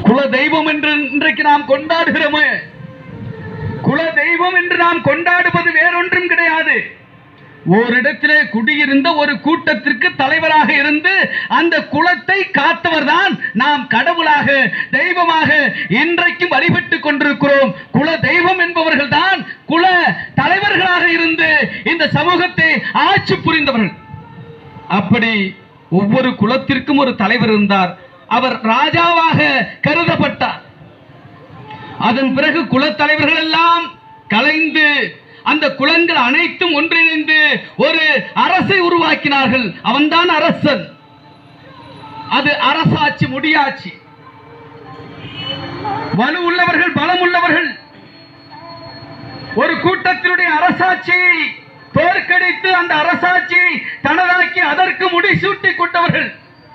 குல தெய்வம் என்று இன்றைக்கு நாம் கொண்டாடுகிறோமே குல தெய்வம் என்று நாம் கொண்டாடுவது வேறொன்றும் கிடையாது ஓரிடத்திலே குடியிருந்த ஒரு கூட்டத்திற்கு தலைவராக இருந்து அந்த குலத்தை காத்தவர்தான் நாம் கடவுளாக தெய்வமாக இன்றைக்கும் வழிபட்டுக் கொண்டிருக்கிறோம் குல தெய்வம் என்பவர்கள் தான் குல தலைவர்களாக இருந்து இந்த சமூகத்தை ஆட்சி புரிந்தவர்கள் அப்படி ஒவ்வொரு குலத்திற்கும் ஒரு தலைவர் இருந்தார் அவர் ராஜாவாக கருதப்பட்டார் அதன் பிறகு குலத்தலைவர்கள் எல்லாம் கலைந்து அந்த குலங்கள் அனைத்தும் ஒன்றிணைந்து ஒரு அரசை உருவாக்கினார்கள் அவன்தான் அரசன் அது அரசாட்சி முடியாட்சி வலு உள்ளவர்கள் பலம் உள்ளவர்கள் ஒரு கூட்டத்தினுடைய அரசாட்சியை தோற்கடித்து அந்த அரசாட்சியை தனதாக்கி அதற்கு முடிசூட்டி கொண்டவர்கள்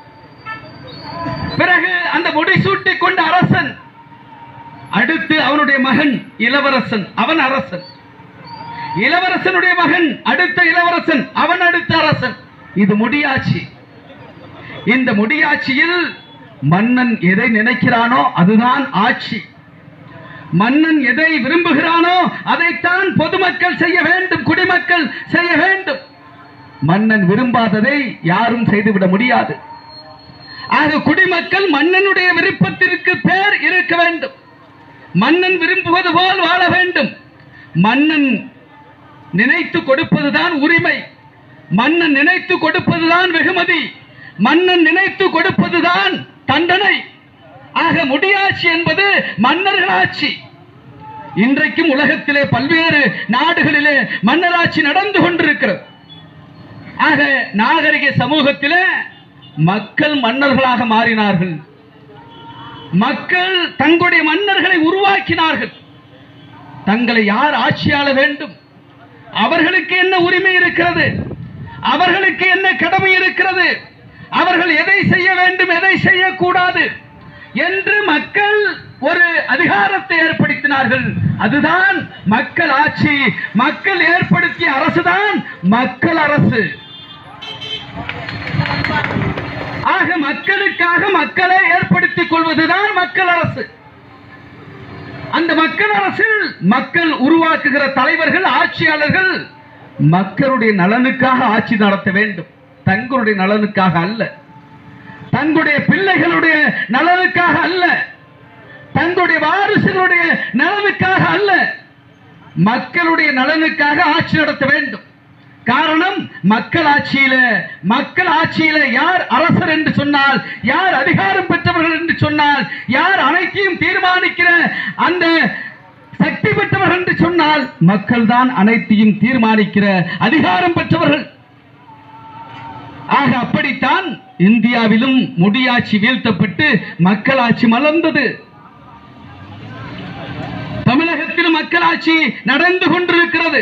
பிறகு அந்த முடிசூட்டி கொண்ட அரசன் அடுத்து அவனுடைய மகன் இளவரசன் அவன் அரசன் இளவரசனுடைய மகன் அடுத்த இளவரசன் அவன் அடுத்த அரசன் இது முடியாட்சி இந்த முடியாட்சியில் மன்னன் எதை நினைக்கிறானோ அதுதான் ஆட்சி மன்னன் எதை விரும்புகிறானோ அதைத்தான் பொதுமக்கள் செய்ய வேண்டும் குடிமக்கள் செய்ய வேண்டும் மன்னன் விரும்பாததை யாரும் செய்துவிட முடியாது ஆக குடிமக்கள் மன்னனுடைய விருப்பத்திற்கு பேர் இருக்க வேண்டும் மன்னன் விரும்புவது போல் வாழ வேண்டும் மன்னன் நினைத்து கொடுப்பதுதான் உரிமை மன்னன் நினைத்து கொடுப்பதுதான் வெகுமதி மன்னன் நினைத்து கொடுப்பதுதான் தண்டனை ஆக முடியாட்சி என்பது மன்னர்களாட்சி இன்றைக்கும் உலகத்திலே பல்வேறு நாடுகளிலே மன்னராட்சி நடந்து கொண்டிருக்கிறது ஆக நாகரிக சமூகத்திலே மக்கள் மன்னர்களாக மாறினார்கள் மக்கள் தங்களுடைய மன்னர்களை உருவாக்கினார்கள் தங்களை யார் ஆட்சியாள வேண்டும் அவர்களுக்கு என்ன உரிமை இருக்கிறது அவர்களுக்கு என்ன கடமை இருக்கிறது அவர்கள் எதை செய்ய வேண்டும் எதை செய்யக்கூடாது என்று மக்கள் ஒரு அதிகாரத்தை ஏற்படுத்தினார்கள் அதுதான் மக்கள் ஆட்சி மக்கள் ஏற்படுத்திய அரசுதான் மக்கள் அரசு ஆக மக்களுக்காக மக்களை ஏற்படுத்திக் கொள்வதுதான் மக்கள் அரசு அந்த மக்கள் அரசில் மக்கள் உருவாக்குகிற தலைவர்கள் ஆட்சியாளர்கள் மக்களுடைய நலனுக்காக ஆட்சி நடத்த வேண்டும் தங்களுடைய நலனுக்காக அல்ல தங்களுடைய பிள்ளைகளுடைய நலனுக்காக அல்ல தங்களுடைய வாரிசுகளுடைய நலனுக்காக அல்ல மக்களுடைய நலனுக்காக ஆட்சி நடத்த வேண்டும் காரணம் மக்கள் ஆட்சியில மக்கள் ஆட்சியில யார் அரசர் என்று சொன்னால் யார் அதிகாரம் பெற்றவர்கள் என்று சொன்னால் யார் அனைத்தையும் தீர்மானிக்கிற அந்த சக்தி பெற்றவர்கள் என்று சொன்னால் மக்கள் தான் அனைத்தையும் தீர்மானிக்கிற அதிகாரம் பெற்றவர்கள் ஆக அப்படித்தான் இந்தியாவிலும் முடியாட்சி வீழ்த்தப்பட்டு மக்களாட்சி மலர்ந்தது தமிழகத்திலும் மக்களாட்சி நடந்து கொண்டிருக்கிறது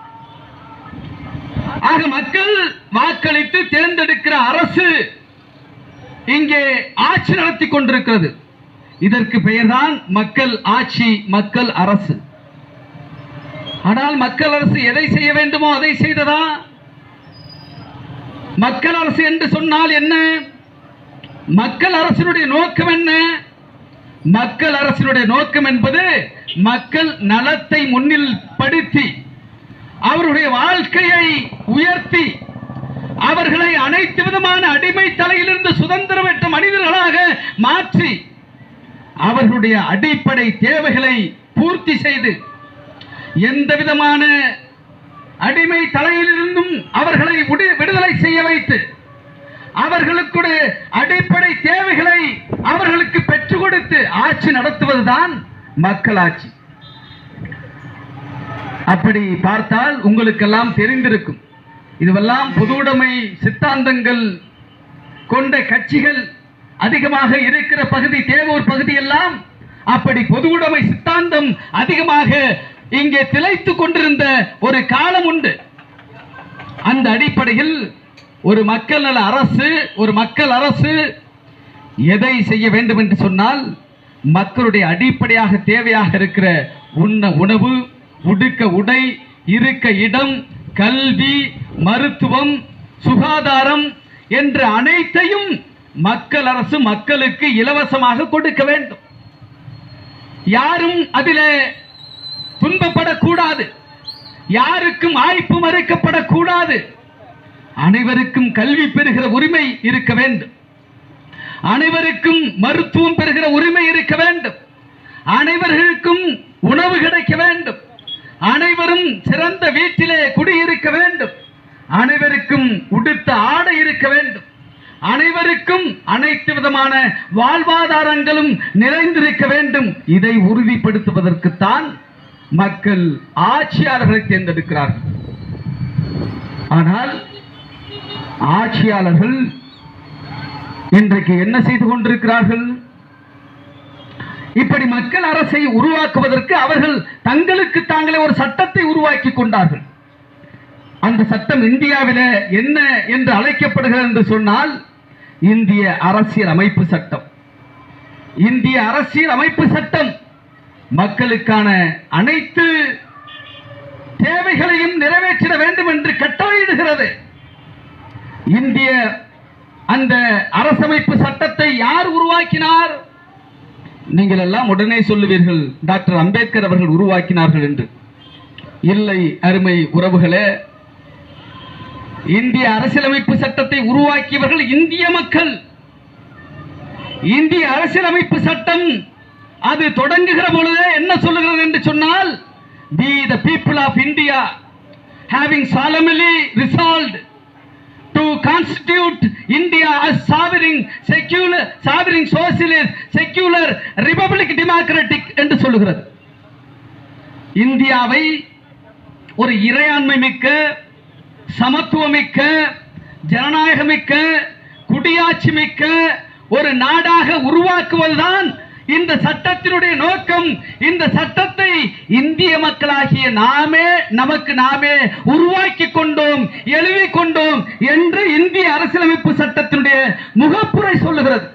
ஆக மக்கள் வாக்களித்து தேர்ந்தெடுக்கிற அரசு இங்கே ஆட்சி நடத்தி கொண்டிருக்கிறது இதற்கு பெயர்தான் மக்கள் ஆட்சி மக்கள் அரசு ஆனால் மக்கள் அரசு எதை செய்ய வேண்டுமோ அதை செய்ததா மக்கள் அரசு என்று சொன்னால் என்ன மக்கள் அரசினுடைய நோக்கம் என்ன மக்கள் அரசினுடைய நோக்கம் என்பது மக்கள் நலத்தை முன்னில் படுத்தி அவருடைய வாழ்க்கையை உயர்த்தி அவர்களை அனைத்து விதமான அடிமை தலையிலிருந்து சுதந்திரம் பெற்ற மனிதர்களாக மாற்றி அவர்களுடைய அடிப்படை தேவைகளை பூர்த்தி செய்து எந்த விதமான அடிமை தலையிலிருந்தும் அவர்களை விடு- விடுதலை செய்ய வைத்து அவர்களுக்கு அடிப்படை தேவைகளை அவர்களுக்கு பெற்றுக் கொடுத்து ஆட்சி நடத்துவதுதான் மக்களாட்சி அப்படி பார்த்தால் உங்களுக்கெல்லாம் தெரிந்திருக்கும் இதுவெல்லாம் பொதுவுடைமை சித்தாந்தங்கள் கொண்ட கட்சிகள் அதிகமாக இருக்கிற பகுதி தேவூர் பகுதி எல்லாம் அப்படி பொதுவுடைமை சித்தாந்தம் அதிகமாக இங்கே திளைத்துக் கொண்டிருந்த ஒரு காலம் உண்டு அந்த அடிப்படையில் ஒரு மக்கள் நல அரசு ஒரு மக்கள் அரசு எதை செய்ய வேண்டும் என்று சொன்னால் மக்களுடைய அடிப்படையாக தேவையாக இருக்கிற உண்ண உணவு உடுக்க உடை இருக்க இடம் கல்வி மருத்துவம் சுகாதாரம் என்ற அனைத்தையும் மக்கள் அரசு மக்களுக்கு இலவசமாக கொடுக்க வேண்டும் யாரும் அதிலே துன்பப்படக்கூடாது யாருக்கும் வாய்ப்பு மறுக்கப்படக்கூடாது அனைவருக்கும் கல்வி பெறுகிற உரிமை இருக்க வேண்டும் அனைவருக்கும் மருத்துவம் பெறுகிற உரிமை இருக்க வேண்டும் அனைவர்களுக்கும் உணவு கிடைக்க வேண்டும் அனைவரும் சிறந்த வீட்டிலே குடியிருக்க வேண்டும் அனைவருக்கும் உடுத்த ஆடை இருக்க வேண்டும் அனைவருக்கும் அனைத்து விதமான வாழ்வாதாரங்களும் நிறைந்திருக்க வேண்டும் இதை உறுதிப்படுத்துவதற்குத்தான் மக்கள் ஆட்சியாளர்களை தேர்ந்தெடுக்கிறார்கள் ஆனால் ஆட்சியாளர்கள் இன்றைக்கு என்ன செய்து கொண்டிருக்கிறார்கள் இப்படி மக்கள் அரசை உருவாக்குவதற்கு அவர்கள் தங்களுக்கு தாங்களே ஒரு சட்டத்தை உருவாக்கி கொண்டார்கள் அந்த சட்டம் இந்தியாவில என்ன என்று அழைக்கப்படுகிறது என்று சொன்னால் இந்திய அரசியல் அமைப்பு சட்டம் இந்திய அரசியல் அமைப்பு சட்டம் மக்களுக்கான அனைத்து தேவைகளையும் நிறைவேற்றிட வேண்டும் என்று கட்டளையிடுகிறது இந்திய அந்த அரசமைப்பு சட்டத்தை யார் உருவாக்கினார் நீங்கள் எல்லாம் உடனே சொல்லுவீர்கள் டாக்டர் அம்பேத்கர் அவர்கள் உருவாக்கினார்கள் என்று இல்லை அருமை உறவுகளே இந்திய அரசியலமைப்பு சட்டத்தை உருவாக்கியவர்கள் இந்திய மக்கள் இந்திய அரசியலமைப்பு சட்டம் அது தொடங்குகிற பொழுதே என்ன சொல்லுகிறது என்று சொன்னால் the the people of India having solemnly resolved to constitute India as sovereign, secular, sovereign socialist, secular, republic democratic என்று சொல்லுகிறது இந்தியாவை ஒரு இறையாண்மை மிக்க சமத்துவமிக்க ஜனநாயகமிக்க குடியாட்சி மிக்க ஒரு நாடாக உருவாக்குவதுதான் இந்த சட்டத்தினுடைய நோக்கம் இந்த சட்டத்தை இந்திய மக்களாகிய நாமே நமக்கு நாமே உருவாக்கி கொண்டோம் எழுதிக் கொண்டோம் என்று இந்திய அரசியலமைப்பு சட்டத்தினுடைய முகப்புரை சொல்லுகிறது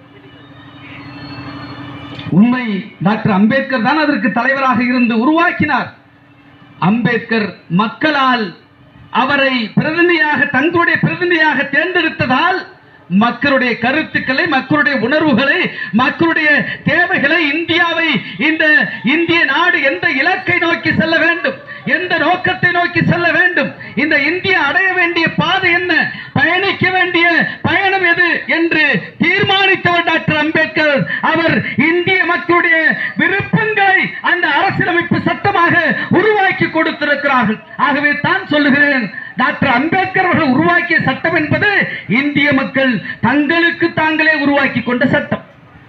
உண்மை டாக்டர் அம்பேத்கர் தான் அதற்கு தலைவராக இருந்து உருவாக்கினார் அம்பேத்கர் மக்களால் அவரை பிரதிநிதியாக தங்களுடைய பிரதிநிதியாக தேர்ந்தெடுத்ததால் மக்களுடைய கருத்துக்களை மக்களுடைய உணர்வுகளை மக்களுடைய தேவைகளை இந்தியாவை இந்த இந்திய நாடு எந்த இலக்கை நோக்கி செல்ல வேண்டும் எந்த நோக்கத்தை நோக்கி செல்ல வேண்டும் இந்த இந்தியா அடைய வேண்டிய பாதை என்ன பயணிக்க வேண்டிய பயணம் எது என்று தீர்மானித்தவர் டாக்டர் அம்பேத்கர் அவர் இந்திய மக்களுடைய விருப்பங்களை அந்த அரசியலமைப்பு சட்டமாக உருவாக்கி கொடுத்திருக்கிறார்கள் ஆகவே தான் சொல்லுகிறேன் டாக்டர் அம்பேத்கர் அவர்கள் உருவாக்கிய சட்டம் என்பது இந்திய மக்கள் தங்களுக்கு தாங்களே உருவாக்கி கொண்ட சட்டம்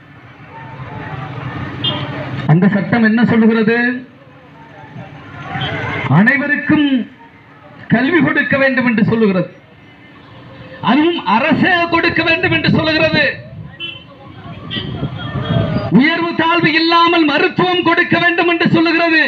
அந்த சட்டம் என்ன சொல்லுகிறது அனைவருக்கும் கல்வி கொடுக்க வேண்டும் என்று சொல்லுகிறது அதுவும் அரசே கொடுக்க வேண்டும் என்று சொல்லுகிறது உயர்வு தாழ்வு இல்லாமல் மருத்துவம் கொடுக்க வேண்டும் என்று சொல்லுகிறது